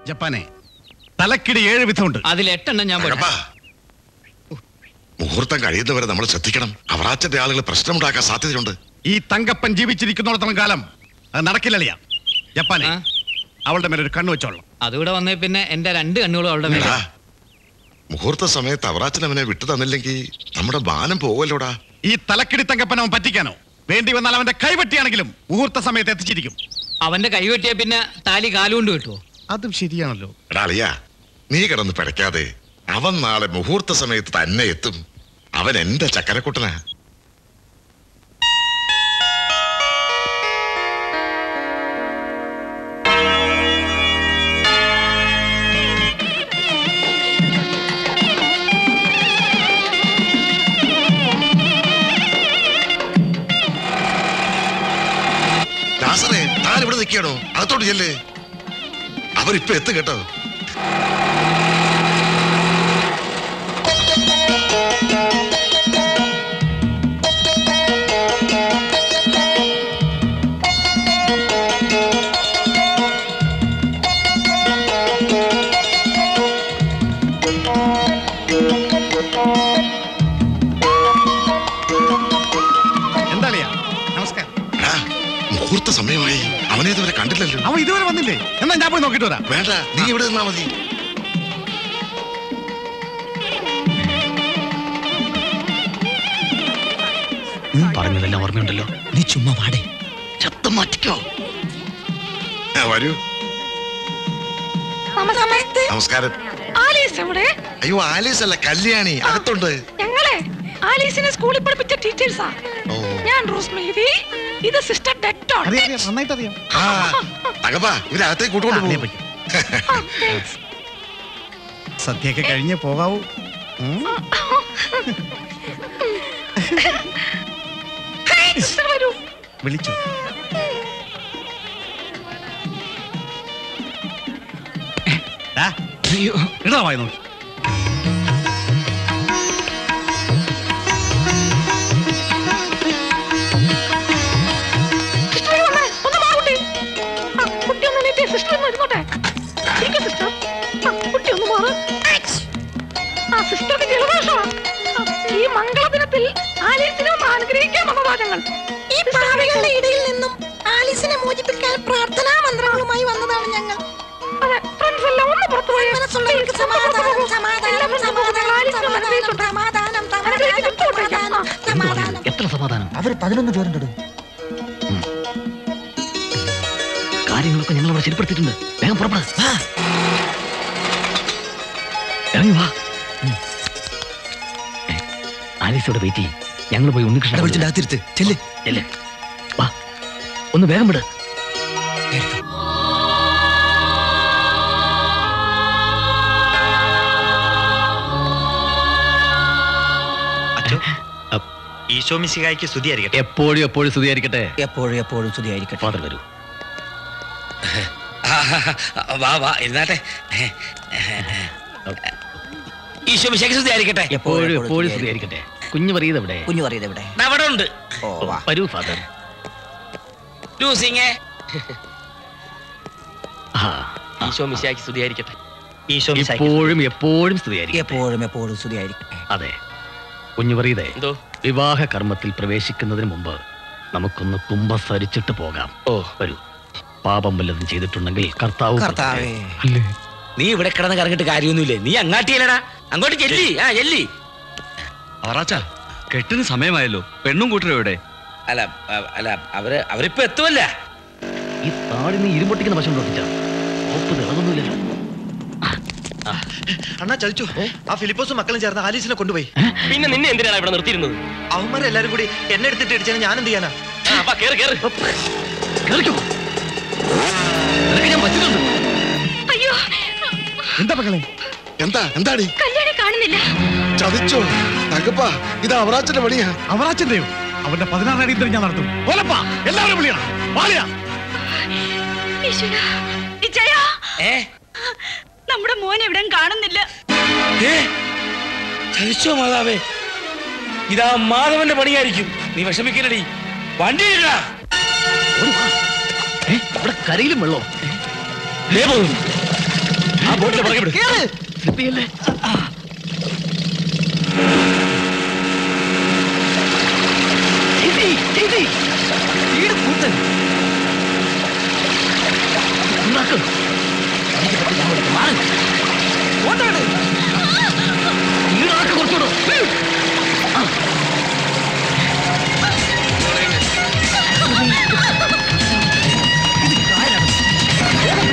ജപ്പാനെ തലക്കിടി ഏഴ് വിധമുണ്ട് അതിൽ എട്ടെണ്ണം ഞാൻ പോരാ തങ്കപ്പാ, മുഹൂർത്തം കഴിയുന്നവരെ നമ്മൾ ശ്രദ്ധിക്കണം അവറാച്ചന്റെ ആളുകൾ പ്രശ്നമുണ്ടാക്കാൻ സാധ്യതയുണ്ട് ഈ തങ്കപ്പൻ ജീവിച്ചിരിക്കുന്നിടത്തോളം കാലം അത് നടക്കില്ലളിയ ജപ്പാനെ ആ? അവളുടെ മേലെ ഒരു കണ്ണു വെച്ചോളാം അതുകൂടെ വന്നേ പിന്നെ എന്റെ രണ്ട് കണ്ണുകളും അവളുടെ മേലെ എടാ, മുഹൂർത്ത സമയത്ത് അവറാച്ചൻ അവനെ വിട്ടു തന്നില്ലെങ്കിൽ നമ്മുടെ മാനം പോവല്ലോടാ ഈ തലക്കിടി തങ്കപ്പൻ അവൻ പറ്റിക്കാനോ വേണ്ടി വന്നാൽ അവന്റെ കൈവെട്ടിയാണെങ്കിലും മുഹൂർത്ത സമയത്ത് എത്തിച്ചിരിക്കും അവന്റെ കൈ വെട്ടിയ പിന്നെ താലി കാലുകൊണ്ട് കിട്ടുമോ അതും ശരിയാണല്ലോ എടാ അളിയ നീ കിടന്ന് പിടയ്ക്കാതെ അവൻ നാളെ മുഹൂർത്ത സമയത്ത് തന്നെ എത്തും അവൻ എന്റെ ചക്കരക്കുട്ടനാ ദാസനെ താൻ ഇവിടെ നിൽക്കണോ അകത്തോട്ട് ചെല്ലേ അവരിപ്പൊ എത്തും കേട്ടോ എന്താളിയാ നമസ്കാരം എടാ, മുഹൂർത്ത സമയമായി അവനെ ഇതുവരെ കണ്ടില്ലല്ലോ അവൻ ഇതുവരെ വന്നില്ലേ എന്നാ ഞാൻ പോയി നോക്കിട്ട് വരാം വേണ്ട നീ ഇവിടെ നിന്നാ മതി പറഞ്ഞതെല്ലാം ഓർമ്മയുണ്ടല്ലോ നീ ചുമ്മാ പാടേ ശബ്ദം മാറ്റിക്കോ ആ, വരൂ നമസ്തേ നമസ്കാരം ആലീസ് എവിടെ അയ്യോ ആലീസ് അല്ല കല്യാണി അകത്തുണ്ട് ഞങ്ങളെ ആലീസിനെ സ്കൂളിൽ പഠിപ്പിച്ച ടീച്ചേഴ്സാ ഓ ഞാൻ റോസ്മേരി ഇത് സിസ്റ്റർ ഡെറ്റോൺ അറിയാം അറിയാം നന്നായിട്ട് അറിയാം ആ തകപ്പാ ഇവരകത്തേക്ക് കൂട്ടുകൊണ്ട് ആ, പോകും സദ്യയൊക്കെ കഴിഞ്ഞേ പോകാവൂ ഉം. സിസ്റ്റർ വരൂ വിളിച്ചോ ദാ, അയ്യോ ഇടാ വായി നോക്കി സിസ്റ്റർ വന്നേ ഒന്ന് മാറൂട്ടി ആ, കുട്ടി ഒന്ന് നീട്ടി സിസ്റ്റർ ഒന്ന് ഇരുന്നോട്ടെ ഇരിക്കൂ സിസ്റ്റർ ആ, കുട്ടി ഒന്ന് മാറ് ആ സിസ്റ്റർക്ക് ജലദോഷമാ ആ, ഈ മംഗളദിനത്തിൽ ആലീസിനെ ഒന്ന് അനുഗ്രഹിക്കാൻ വന്നതാ ഞങ്ങൾ ഈ പാവികളുടെ ഇടയിൽ നിന്നും ആലീസിനെ മോചിപ്പിക്കാൻ പ്രാർത്ഥനാ മന്ത്രങ്ങളുമായി വന്നതാണ് ഞങ്ങൾ അതെ ഫ്രണ്ട്സ് എല്ലാം ഒന്ന് പുറത്തു പോയി മനസ്സുള്ളവർക്ക് സമാധാനം സമാധാനം സമാധാനം സമാധാനം സമാധാനം സമാധാനം സമാധാനം എത്ര സമാധാനം അവര് പതിനൊന്ന് പേരുണ്ടോ കാര്യങ്ങളൊക്കെ ഞങ്ങൾ അവിടെ ശരിപ്പെടുത്തിയിട്ടുണ്ട് വേഗം പുറപ്പെടാ ഇറങ്ങി വാ ഉം. ഏ, ആലീസോടെ വെയിറ്റ് ചെയ്യും ഞങ്ങൾ പോയി ഉണ്ണികൃഷ്ണൻ വിളിച്ചിട്ട് അകത്തിരുത്ത് ചെല്ല് ചെല്ല്. വാ ഒന്ന് വേഗം വിട് ഈശോ മിശിഹായ്ക്ക് സ്തുതിയായിരിക്കട്ടെ എപ്പോഴും എപ്പോഴും സ്തുതിയായിരിക്കട്ടെ എപ്പോഴും എപ്പോഴും സ്തുതിയായിരിക്കട്ടെ ഫാദർ വരൂ വാ വാ ഇരുന്നാട്ടെ ഈശോ മിശിഹായ്ക്ക് സ്തുതിയായിരിക്കട്ടെ എപ്പോഴും എപ്പോഴും സ്തുതിയായിരിക്കട്ടെ കുഞ്ഞു പറയത് എവിടെ കുഞ്ഞു പറയുന്നത് എവിടെ അവിടെ ഉണ്ട് ഓ വാ വരൂ ഫാദർ ലൂസിങ്ങേ ആ ഈശോ മിശിഹായ്ക്ക് സ്തുതിയായിരിക്കട്ടെ ഈശോ മിശിഹായ്ക്ക് എപ്പോഴും എപ്പോഴും സ്തുതിയായിരിക്കും എപ്പോഴും എപ്പോഴും സ്തുതിയായിരിക്കട്ടെ അതെ കുഞ്ഞു പറയതേ എന്തോ വിവാഹ കർമ്മത്തിൽ പ്രവേശിക്കുന്നതിന് മുമ്പ് നമുക്കൊന്ന് കുംഭസരിച്ചിട്ട് പോകാം ഓ വരൂ പാപം വല്ലതും ചെയ്തിട്ടുണ്ടെങ്കിൽ കർത്താവ് കർത്താവേ അല്ലേ നീ ഇവിടെ കിടന്ന് കറങ്ങിട്ട് കാര്യമൊന്നുമില്ലേ നീ അങ്ങാട്ടിയല്ലടാ അങ്ങോട്ട് ചെല്ലി ആ ചെല്ലി അവറാച്ച കെട്ടിന് സമയമായല്ലോ പെണ്ണും കൂട്ടരും എവിടെ അല്ല അ- അല്ല അവര് അവരിപ്പോ എത്തുമല്ല ഈ താടി നീ ഇരുമ്പൊട്ടിക്കുന്ന വശം ഒട്ടിച്ച ഒപ്പ് തിളങ്ങുന്നില്ലല്ലോ അണ്ണാ ചതിച്ചു ആ ഫിലിപ്പോസും മക്കളും ചേർന്ന് ആലീസിനെ കൊണ്ടുപോയി പിന്നെ നിന്നെ എന്തിനാണ് ഇവിടെ നിർത്തിയിരുന്നത് അവന്മാരെല്ലാരും കൂടി എന്നെ എടുത്തിട്ട് ഇടിച്ചാൽ ഞാൻ എന്ത് ചെയ്യാനാ കേറ് കേറ് കേറിക്കോ നിനക്ക് ഞാൻ വച്ചിട്ടുണ്ട് അയ്യോ എന്താ മക്കളെ എന്താ എന്താടി കല്യാണി കാണുന്നില്ല ചതിച്ചോ തകപ്പാ ഇത് അവറാച്ചന്റെ പണിയാ അവറാച്ചന്റെയോ അവന്റെ പതിനാറ് അടിയന്തരം ഞാൻ നടത്തും ഓലപ്പാ എല്ലാവരും വിളിയണം വാളിയാ ഈശ്വരാ വിജയ ഏ നമ്മുടെ മോൻ എവിടെയും കാണുന്നില്ല ഏ ചതിച്ചോ മാതാവേ ഇതാ മാധവന്റെ പണിയായിരിക്കും നീ വിഷമിക്കലടി വണ്ടി ഇടാ ഓടി വാ. ഏ, ഇവിടെ കരയിലും വെള്ളം ദേ പോകുന്നു ആ ബോട്ടിലെ പുറകെ വിട്. കേറ്. സ്ലിപ്പ് ചെയ്യല്ലേ? ചേച്ചി, ചേച്ചി. വീട് കൂട്ടൻ. ഉണ്ടാക്ക്. എനിക്ക് പറ്റില്ല, അങ്ങോട്ടേക്ക് മാറ്. ഓട്ടോട്. വീടാക്ക് കുറച്ചുകൂടെ. ആ. ഇത് കായലാണ്.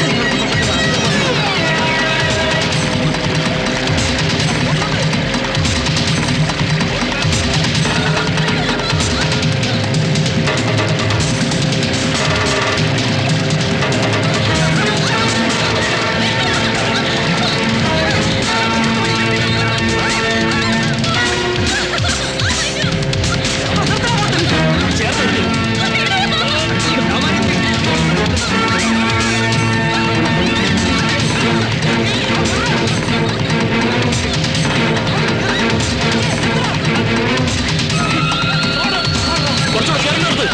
കുറച്ചുകൂടെ ചേർന്ന് നിർത്ത്.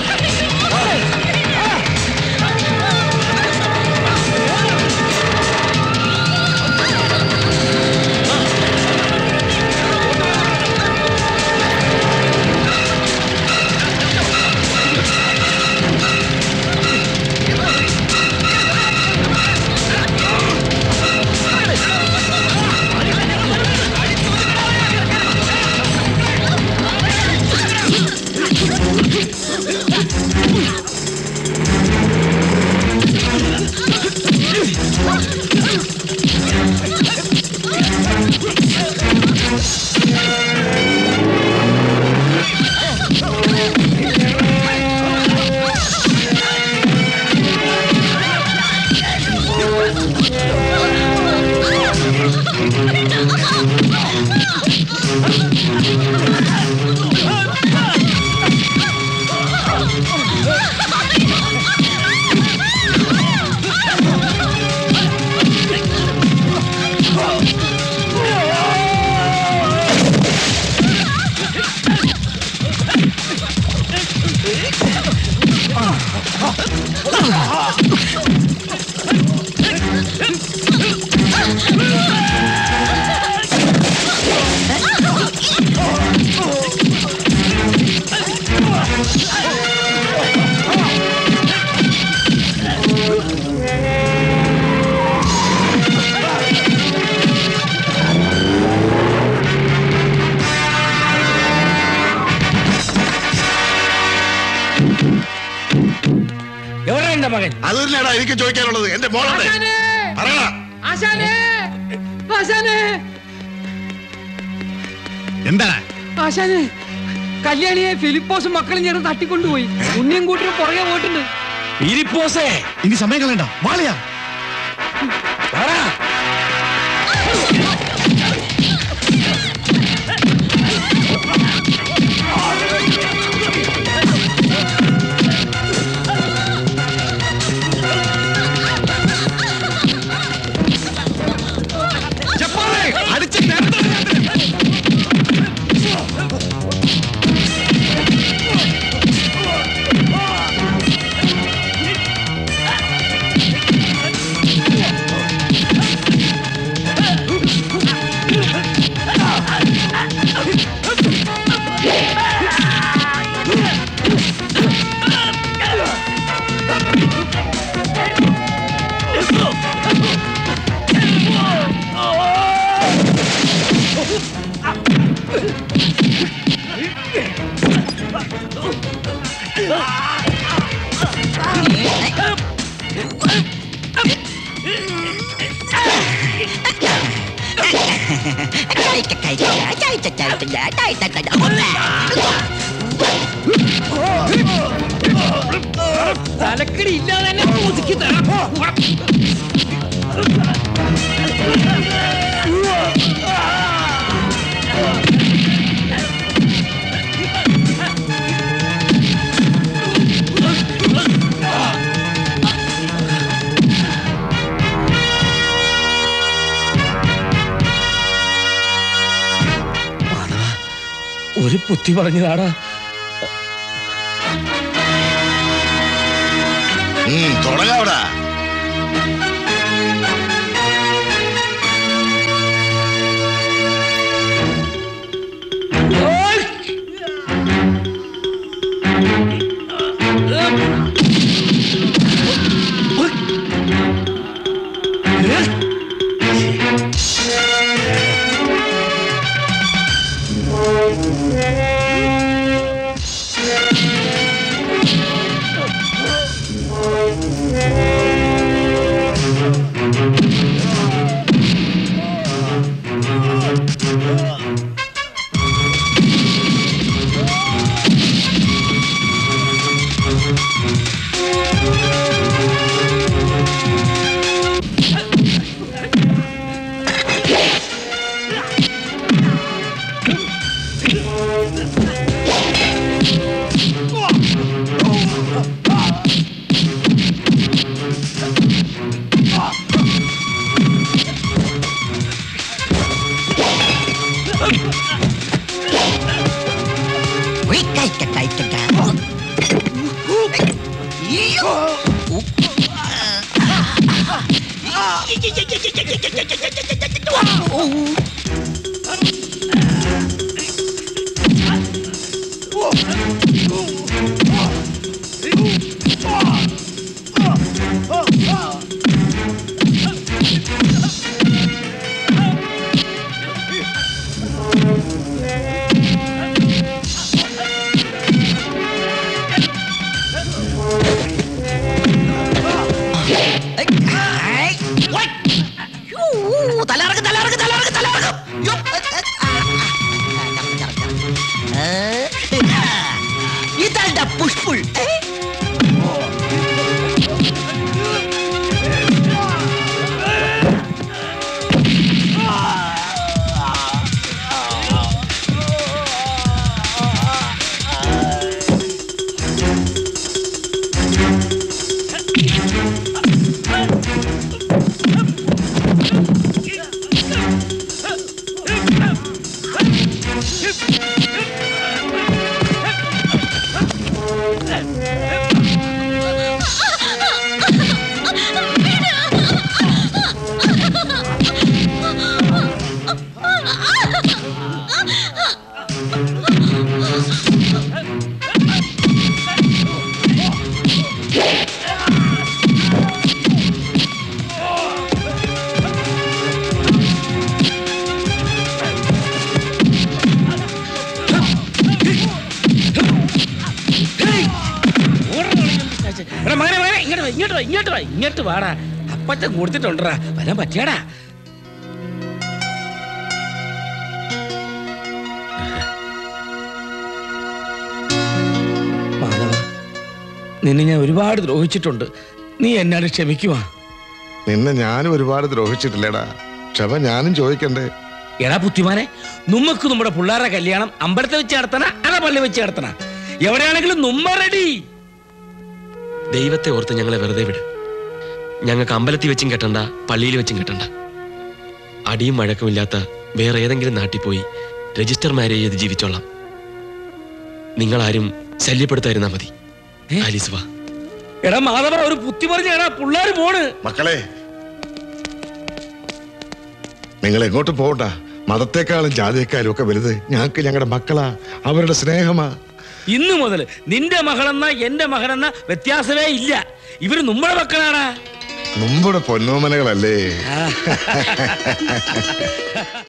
എവിടെ എന്റെ മകൻ അത് തന്നെയാടാ എനിക്ക് ചോദിക്കാനുള്ളത് എന്റെ മോളാണ് പറയടാ ആശാനേ ആശാനേ എന്താണ് ആശാനേ കല്യാണിയെ ഫിലിപ്പോസും മക്കളും ചേർന്ന് തട്ടിക്കൊണ്ടുപോയി ഉണ്ണിയും കൂട്ടിനും പുറകെ പോയിട്ടുണ്ട് ഇരിപ്പോസേ ഇനി സമയം കളയണ്ട വാളിയാ പറ ചെപ്പാറേ, അടിച്ച് നേരത്തെ തലക്കടി ഇല്ലാതെ തന്നെ ഒതുക്കി തരാം ഒരു പുത്തി പറഞ്ഞതാടാ ഉം, തുടങ്ങാവിടാ തലറക്ക് തലറക്ക് തലറക്ക് തലറക്ക് യ്യോ, ഏ, ഏ, ആ, ആ, ആ, കറക്റ്റ്, കറക്റ്റ്, കറക്റ്റ്. ഏ, ഇതാണ്ടാ പുഷ്പുൾ ഏ? എടാ മകനെ മകനെ ഇങ്ങോട്ട് വാ ഇങ്ങോട്ട് വാ ഇങ്ങോട്ട് വാ ഇങ്ങോട്ട് വാടാ അപ്പച്ചൻ കൊടുത്തിട്ടുണ്ടടാ വരാൻ പറ്റിയാടാ മാധവ നിന്നെ ഞാൻ ഒരുപാട് ദ്രോഹിച്ചിട്ടുണ്ട് നീ എന്നോട് ക്ഷമിക്കുവാ നിന്നെ ഞാനും ഒരുപാട് ദ്രോഹിച്ചിട്ടില്ലേടാ ക്ഷമ ഞാനും ചോദിക്കണ്ടേ എടാ പുത്തിമാനെ നമുക്ക് നമ്മുടെ പിള്ളേരുടെ കല്യാണം അമ്പലത്തിൽ വെച്ച് നടത്തണ അതാ പള്ളി വെച്ച് നടത്തണ എവിടെയാണെങ്കിലും നമ്മ റെഡി ദൈവത്തെ ഓർത്ത് ഞങ്ങളെ വെറുതെ വിട് ഞങ്ങൾക്ക് അമ്പലത്തിൽ വെച്ചും കെട്ടണ്ട പള്ളിയിൽ വെച്ചും കെട്ടണ്ട അടിയും വഴക്കമില്ലാത്ത വേറെ ഏതെങ്കിലും നാട്ടിൽ പോയി രജിസ്റ്റർ മാരേജ് ചെയ്ത് ജീവിച്ചോളാം നിങ്ങളാരും ശല്യപ്പെടുത്തായിരുന്നാ മതി ആലീസ് വാ എടാ മാധവ ഒരു പുത്തി പറഞ്ഞ എടാ പിള്ളേര് പോണ് മക്കളെ നിങ്ങൾ എങ്ങോട്ടും പോകണ്ട മതത്തെക്കാളും ജാതിയെക്കാളും ഒക്കെ വലുത് ഞങ്ങൾക്ക് ഞങ്ങളുടെ മക്കളാ അവരുടെ സ്നേഹമാ ഇന്നു മുതൽ നിന്റെ മകളെന്ന എന്റെ മകനെന്ന വ്യത്യാസമേ ഇല്ല ഇവര് നമ്മുടെ മക്കളാടാ നമ്മുടെ പൊന്നോമനകളല്ലേ